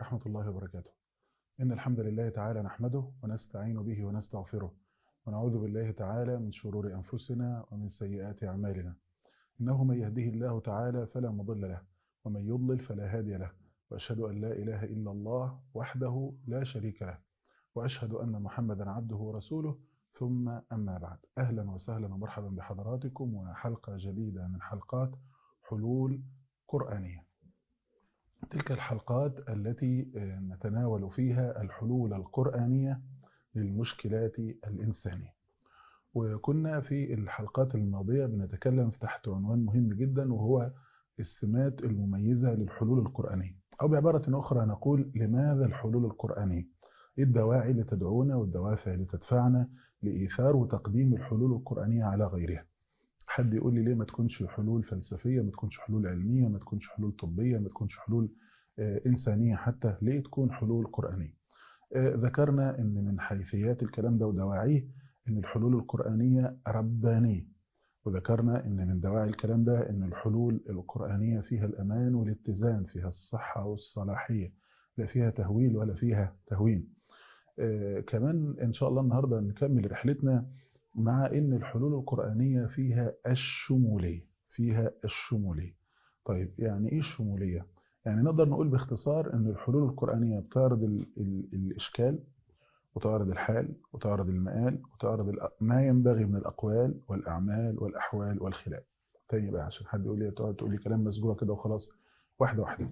ورحمة الله وبركاته إن الحمد لله تعالى نحمده ونستعين به ونستغفره ونعوذ بالله تعالى من شرور أنفسنا ومن سيئات أعمالنا إنه من يهده الله تعالى فلا مضل له ومن يضلل فلا هادي له وأشهد أن لا إله إلا الله وحده لا شريك له وأشهد أن محمدا عبده ورسوله ثم أما بعد أهلا وسهلا ومرحبا بحضراتكم وحلقة جديدة من حلقات حلول قرآنية تلك الحلقات التي نتناول فيها الحلول القرآنية للمشكلات الإنسانية وكنا في الحلقات الماضية بنتكلم تحت عنوان مهم جدا وهو السمات المميزة للحلول القرآنية أو بعبارة أخرى نقول لماذا الحلول القرآنية إيه الدواعي اللي تدعونا والدوافع اللي تدفعنا لإيثار وتقديم الحلول القرآنية على غيرها حد يقول لي ليه ما تكونش حلول فلسفية ما تكونش حلول علمية ما تكونش حلول طبية ما تكونش حلول إنسانية حتى ليه تكون حلول قرآنية ذكرنا أن من حيثيات الكلام ده ودواعيه أن الحلول القرآنية ربانية وذكرنا أن من دواعي الكلام ده أن الحلول القرآنية فيها الأمان والاتزان فيها الصحة والصلاحية لا فيها تهويل ولا فيها تهوين آه كمان إن شاء الله النهاردة نكمل رحلتنا مع أن الحلول القرآنية فيها الشمولية فيها الشمولية طيب يعني إيه الشمولية؟ يعني نقدر نقول باختصار أن الحلول القرآنية بتعرض ال ال الإشكال وتعرض الحال وتعرض المآل وتعرض ما ينبغي من الأقوال والأعمال والأحوال والخلال تاني بقى عشان حد يقول لي تقعد تقول لي كلام مسجوع كده وخلاص واحدة واحدة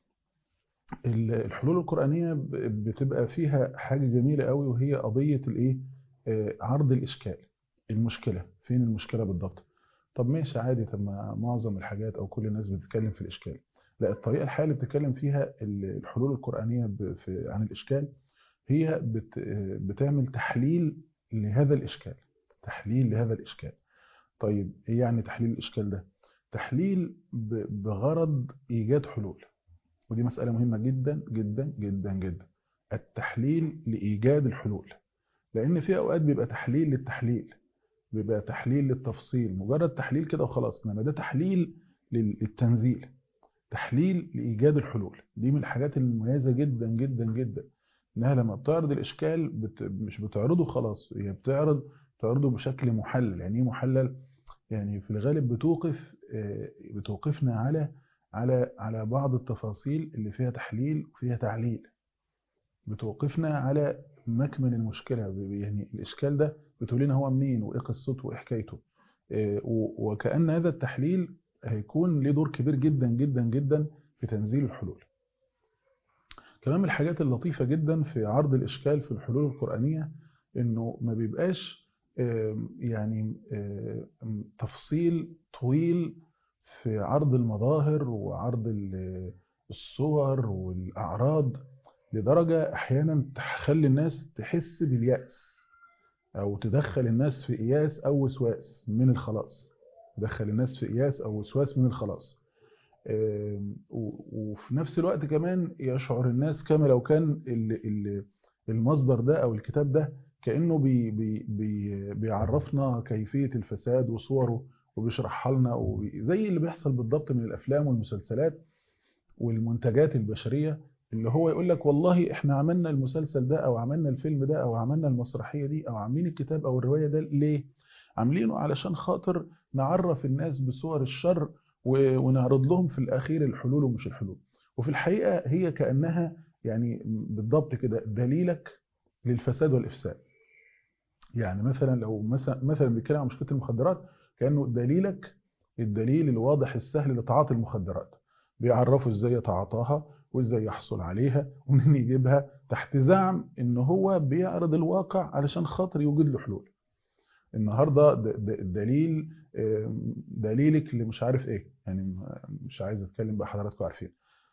الحلول القرآنية بتبقى فيها حاجة جميلة قوي وهي قضية الايه عرض الإشكال المشكلة فين المشكلة بالضبط طب ماشي عادي طب ما معظم الحاجات أو كل الناس بتتكلم في الإشكال لا الطريقة الحالية اللي بتتكلم فيها الحلول القرآنية في عن الإشكال هي بت بتعمل تحليل لهذا الإشكال تحليل لهذا الإشكال طيب إيه يعني تحليل الإشكال ده تحليل بغرض إيجاد حلول ودي مسألة مهمة جدا جدا جدا جدا التحليل لإيجاد الحلول لأن في أوقات بيبقى تحليل للتحليل بيبقى تحليل للتفصيل مجرد تحليل كده وخلاص إنما ده تحليل للتنزيل تحليل لإيجاد الحلول دي من الحاجات المميزة جدا جدا جدا إنها لما بتعرض الإشكال بت... مش بتعرضه خلاص هي بتعرض بتعرضه بشكل محلل يعني إيه محلل يعني في الغالب بتوقف بتوقفنا على على على بعض التفاصيل اللي فيها تحليل وفيها تعليل بتوقفنا على مكمن المشكلة يعني الإشكال ده بتقول لنا هو منين وإيه قصته وإيه حكايته وكأن هذا التحليل هيكون له دور كبير جدا جدا جدا في تنزيل الحلول كمان من الحاجات اللطيفة جدا في عرض الإشكال في الحلول القرآنية إنه ما بيبقاش يعني تفصيل طويل في عرض المظاهر وعرض الصور والأعراض لدرجة أحيانا تخلي الناس تحس باليأس أو تدخل الناس في إياس أو وسواس من الخلاص تدخل الناس في إياس أو وسواس من الخلاص وفي نفس الوقت كمان يشعر الناس كما لو كان المصدر ده أو الكتاب ده كأنه بي بي بي بيعرفنا كيفية الفساد وصوره وبيشرحها لنا زي اللي بيحصل بالضبط من الأفلام والمسلسلات والمنتجات البشرية اللي هو يقول لك والله احنا عملنا المسلسل ده أو عملنا الفيلم ده أو عملنا المسرحية دي أو عاملين الكتاب أو الرواية ده ليه؟ عاملينه علشان خاطر نعرف الناس بصور الشر ونعرض لهم في الأخير الحلول ومش الحلول وفي الحقيقة هي كأنها يعني بالضبط كده دليلك للفساد والإفساد يعني مثلا لو مثلا مثلا بيتكلم عن مشكله المخدرات كانه دليلك الدليل الواضح السهل لتعاطي المخدرات بيعرفوا ازاي يتعاطاها وازاي يحصل عليها ومنين يجيبها تحت زعم ان هو بيعرض الواقع علشان خاطر يوجد له حلول النهارده الدليل دليلك اللي مش عارف ايه يعني مش عايز اتكلم بقى حضراتكم عارفين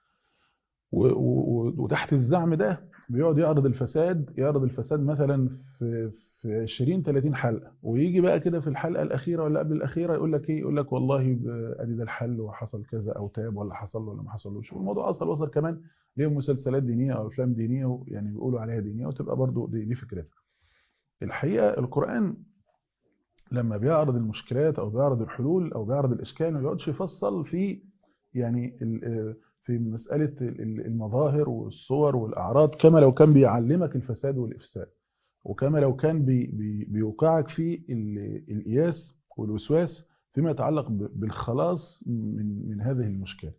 وتحت الزعم ده بيقعد يعرض الفساد يعرض الفساد مثلا في في 20 30 حلقه ويجي بقى كده في الحلقه الاخيره ولا قبل الاخيره يقول لك ايه يقول لك والله ادي ده الحل وحصل كذا او تاب ولا حصل ولا ما حصلوش والموضوع اصلا وصل كمان ليهم مسلسلات دينيه او افلام دينيه يعني بيقولوا عليها دينيه وتبقى برضو دي, دي فكرتها الحقيقه القران لما بيعرض المشكلات او بيعرض الحلول او بيعرض الاشكال ما بيقعدش يفصل في يعني في مسألة المظاهر والصور والأعراض كما لو كان بيعلمك الفساد والإفساد وكما لو كان بي بي بيوقعك في الإياس والوسواس فيما يتعلق بالخلاص من من هذه المشكلة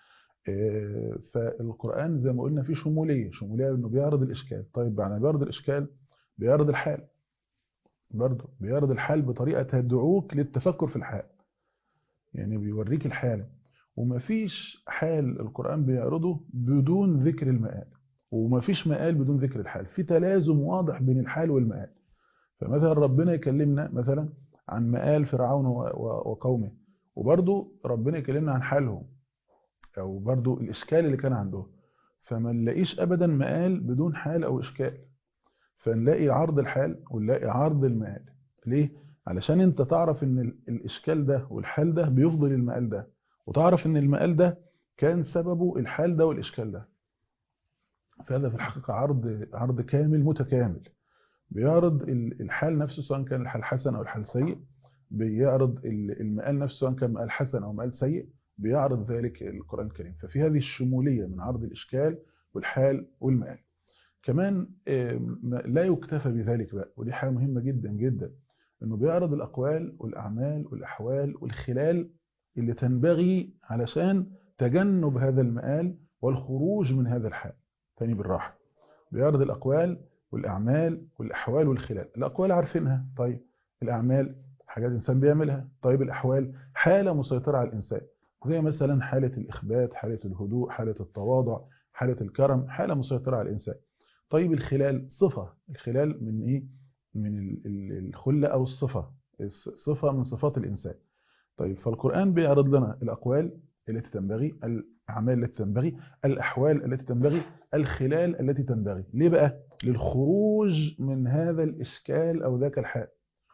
فالقرآن زي ما قلنا فيه شمولية شمولية انه بيعرض الإشكال طيب بعد بيعرض الإشكال بيعرض الحال برضه بيعرض الحال بطريقة تدعوك للتفكر في الحال يعني بيوريك الحالة ومفيش حال القرآن بيعرضه بدون ذكر المآل ومفيش مآل بدون ذكر الحال في تلازم واضح بين الحال والمآل فمثلا ربنا يكلمنا مثلا عن مآل فرعون وقومه وبرضه ربنا يكلمنا عن حالهم أو برضه الإشكال اللي كان عندهم فما نلاقيش أبدا مآل بدون حال أو إشكال فنلاقي عرض الحال ونلاقي عرض المآل ليه؟ علشان انت تعرف ان الإشكال ده والحال ده بيفضل المآل ده وتعرف ان المآل ده كان سببه الحال ده والإشكال ده فهذا في الحقيقة عرض عرض كامل متكامل بيعرض الحال نفسه سواء كان الحال حسن أو الحال سيء بيعرض المآل نفسه سواء كان مآل حسن أو مآل سيء بيعرض ذلك القرآن الكريم ففي هذه الشمولية من عرض الإشكال والحال والمآل كمان لا يكتفى بذلك بقى ودي حاجة مهمة جدا جدا انه بيعرض الأقوال والأعمال والأحوال والخلال اللي تنبغي علشان تجنب هذا المآل والخروج من هذا الحال تاني بالراحة بيعرض الأقوال والأعمال والأحوال والخلال الأقوال عارفينها طيب الأعمال حاجات الإنسان بيعملها طيب الأحوال حالة مسيطرة على الإنسان زي مثلا حالة الإخبات حالة الهدوء حالة التواضع حالة الكرم حالة مسيطرة على الإنسان طيب الخلال صفة الخلال من إيه من الخلة أو الصفة صفة من صفات الإنسان طيب فالقرآن بيعرض لنا الأقوال التي تنبغي الأعمال التي تنبغي الأحوال التي تنبغي الخلال التي تنبغي ليه بقى؟ للخروج من هذا الإشكال أو ذاك الحال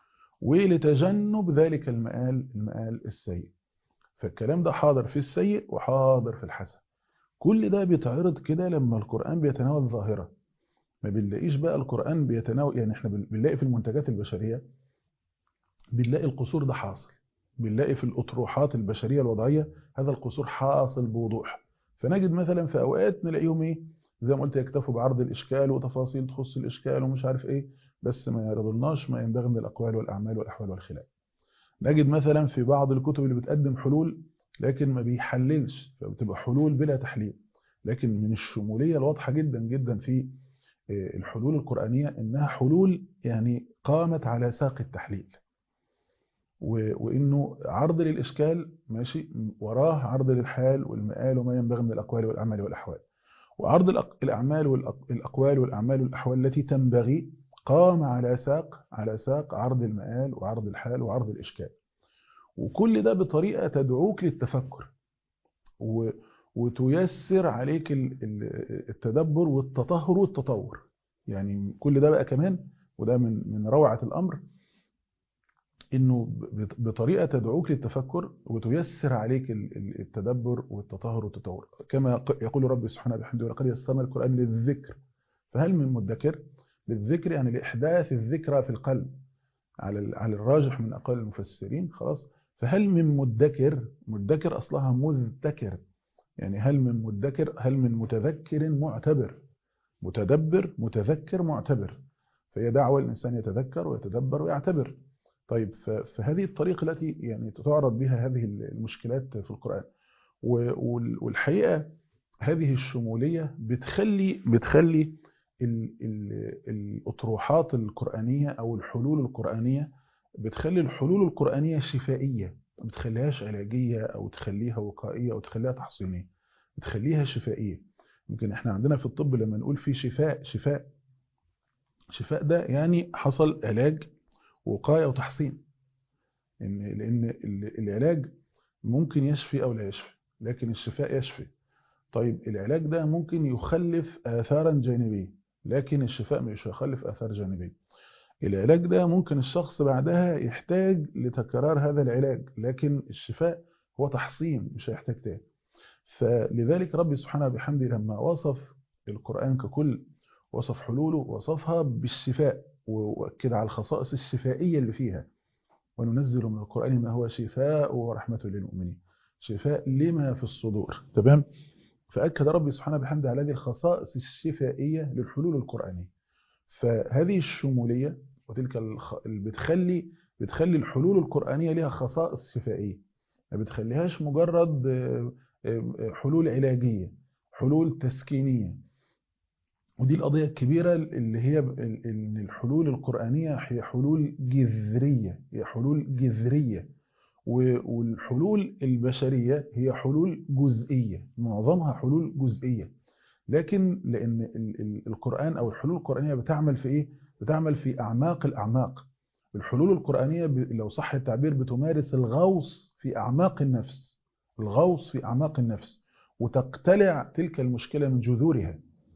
ولتجنب ذلك المآل المآل السيء فالكلام ده حاضر في السيء وحاضر في الحسن كل ده بيتعرض كده لما القرآن بيتناول ظاهرة ما بنلاقيش بقى القرآن بيتناول يعني احنا بنلاقي في المنتجات البشرية بنلاقي القصور ده حاصل بنلاقي في الأطروحات البشرية الوضعية هذا القصور حاصل بوضوح فنجد مثلا في أوقات نلاقيهم إيه زي ما قلت يكتفوا بعرض الإشكال وتفاصيل تخص الإشكال ومش عارف إيه بس ما يعرضلناش ما ينبغي من الأقوال والأعمال والأحوال والخلاف نجد مثلا في بعض الكتب اللي بتقدم حلول لكن ما بيحللش فبتبقى حلول بلا تحليل لكن من الشمولية الواضحة جدا جدا في الحلول القرآنية إنها حلول يعني قامت على ساق التحليل وإنه عرض للإشكال ماشي وراه عرض للحال والمآل وما ينبغي من الأقوال والأعمال والأحوال وعرض الأعمال والأقوال والأعمال والأحوال التي تنبغي قام على ساق على ساق عرض المآل وعرض الحال وعرض الإشكال وكل ده بطريقة تدعوك للتفكر وتيسر عليك التدبر والتطهر والتطور يعني كل ده بقى كمان وده من من روعة الأمر انه بطريقه تدعوك للتفكر وتيسر عليك التدبر والتطهر والتطور كما يقول رب سبحانه وبحمده ولقد يسرنا القران للذكر فهل من مدكر للذكر يعني لاحداث الذكرى في القلب على على الراجح من اقوال المفسرين خلاص فهل من مدكر مدكر اصلها مذكر يعني هل من مدكر هل من متذكر معتبر متدبر متذكر معتبر فهي دعوه الانسان يتذكر ويتدبر ويعتبر طيب فهذه الطريقة التي يعني تعرض بها هذه المشكلات في القرآن والحقيقة هذه الشمولية بتخلي بتخلي الأطروحات القرآنية أو الحلول القرآنية بتخلي الحلول القرآنية شفائية ما بتخليهاش علاجية أو تخليها وقائية أو تخليها تحصينية بتخليها شفائية يمكن احنا عندنا في الطب لما نقول في شفاء شفاء شفاء ده يعني حصل علاج وقاية وتحصين إن لأن العلاج ممكن يشفي أو لا يشفي لكن الشفاء يشفي طيب العلاج ده ممكن يخلف آثارا جانبية لكن الشفاء مش هيخلف آثار جانبية العلاج ده ممكن الشخص بعدها يحتاج لتكرار هذا العلاج لكن الشفاء هو تحصين مش هيحتاج تاني فلذلك ربي سبحانه وبحمده لما وصف القرآن ككل وصف حلوله وصفها بالشفاء وأكد على الخصائص الشفائية اللي فيها وننزل من القرآن ما هو شفاء ورحمة للمؤمنين شفاء لما في الصدور تمام فأكد ربي سبحانه بحمده على هذه الخصائص الشفائية للحلول القرآنية فهذه الشمولية وتلك الخ... بتخلي بتخلي الحلول القرآنية لها خصائص شفائية ما بتخليهاش مجرد حلول علاجية حلول تسكينية ودي القضية الكبيرة اللي هي ان الحلول القرآنية هي حلول جذرية هي حلول جذرية والحلول البشرية هي حلول جزئية معظمها حلول جزئية لكن لأن القرآن أو الحلول القرآنية بتعمل في إيه؟ بتعمل في أعماق الأعماق الحلول القرآنية لو صح التعبير بتمارس الغوص في أعماق النفس الغوص في أعماق النفس وتقتلع تلك المشكلة من جذورها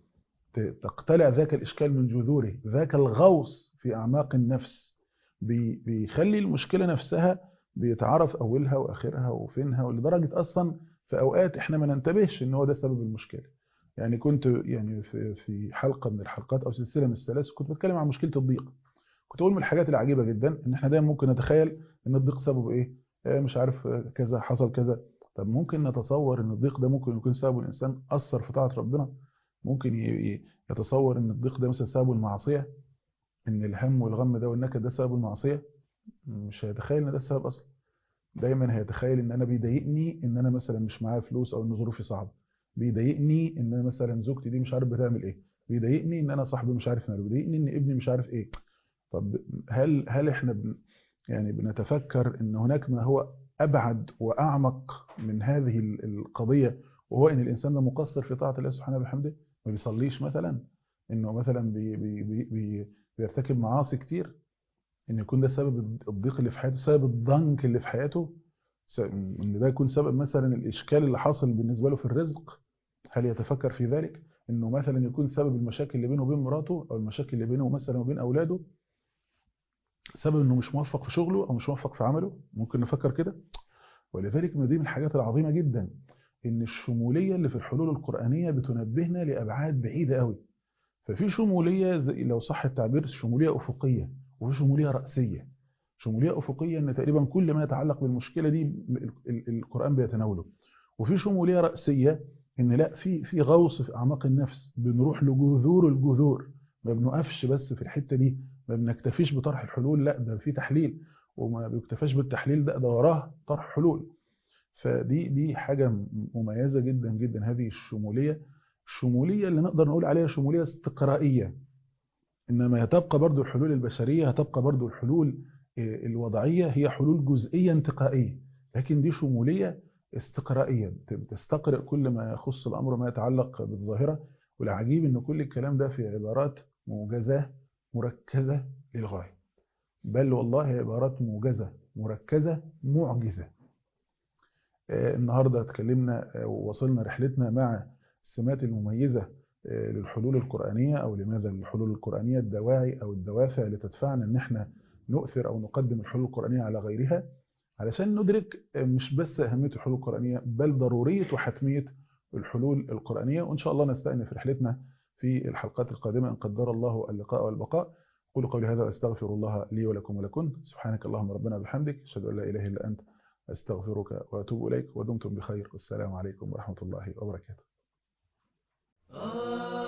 تقتلع ذاك الإشكال من جذوره ذاك الغوص في أعماق النفس بيخلي المشكلة نفسها بيتعرف أولها وآخرها وفينها ولدرجة أصلا في أوقات إحنا ما ننتبهش إن هو ده سبب المشكلة يعني كنت يعني في في حلقة من الحلقات أو سلسلة من السلاسل كنت بتكلم عن مشكلة الضيق كنت أقول من الحاجات العجيبة جدا إن إحنا دايما ممكن نتخيل إن الضيق سببه إيه مش عارف كذا حصل كذا طب ممكن نتصور إن الضيق ده ممكن يكون سببه الإنسان أثر في طاعة ربنا ممكن يتصور إن الضيق ده مثلا سببه المعصية إن الهم والغم ده والنكد ده سببه المعصية مش هيتخيل إن ده السبب أصلا دايما هيتخيل إن أنا بيضايقني إن أنا مثلا مش معايا فلوس أو إن ظروفي صعبة بيضايقني إن أنا مثلا زوجتي دي مش عارف بتعمل إيه بيضايقني إن أنا صاحبي مش عارف ماله بيضايقني إن ابني مش عارف إيه طب هل هل إحنا بن يعني بنتفكر إن هناك ما هو أبعد وأعمق من هذه القضية وهو إن الإنسان ده مقصر في طاعة الله سبحانه وبحمده ما بيصليش مثلا إنه مثلا بي بي بي بي بيرتكب معاصي كتير إن يكون ده سبب الضيق اللي في حياته سبب الضنك اللي في حياته إن ده يكون سبب مثلا الإشكال اللي حاصل بالنسبة له في الرزق هل يتفكر في ذلك إنه مثلا يكون سبب المشاكل اللي بينه وبين مراته أو المشاكل اللي بينه مثلا وبين أولاده سبب إنه مش موفق في شغله أو مش موفق في عمله ممكن نفكر كده ولذلك من دي من الحاجات العظيمة جدا إن الشمولية اللي في الحلول القرآنية بتنبهنا لأبعاد بعيدة قوي ففي شمولية زي لو صح التعبير شمولية أفقية وفي شمولية رأسية شمولية أفقية إن تقريبا كل ما يتعلق بالمشكلة دي القرآن بيتناوله وفي شمولية رأسية إن لا في في غوص في أعماق النفس بنروح لجذور الجذور ما بنقفش بس في الحتة دي ما بنكتفيش بطرح الحلول لا ده في تحليل وما بيكتفاش بالتحليل ده ده وراه طرح حلول فدي دي حاجة مميزة جدا جدا هذه الشمولية الشمولية اللي نقدر نقول عليها شمولية استقرائية إنما هتبقى برضو الحلول البشرية هتبقى برضو الحلول الوضعية هي حلول جزئية انتقائية لكن دي شمولية استقرائية بتستقرئ كل ما يخص الأمر ما يتعلق بالظاهرة والعجيب إن كل الكلام ده في عبارات موجزة مركزة للغاية بل والله عبارات موجزة مركزة معجزة النهاردة اتكلمنا ووصلنا رحلتنا مع السمات المميزة للحلول القرآنية أو لماذا الحلول القرآنية الدواعي أو الدوافع اللي تدفعنا أن احنا نؤثر أو نقدم الحلول القرآنية على غيرها علشان ندرك مش بس أهمية الحلول القرآنية بل ضرورية وحتمية الحلول القرآنية وإن شاء الله نستأنف رحلتنا في الحلقات القادمة إن قدر الله اللقاء والبقاء قولوا قولي هذا وأستغفر الله لي ولكم ولكم سبحانك اللهم ربنا بحمدك أشهد أن لا إله إلا أنت أستغفرك وأتوب إليك ودمتم بخير والسلام عليكم ورحمة الله وبركاته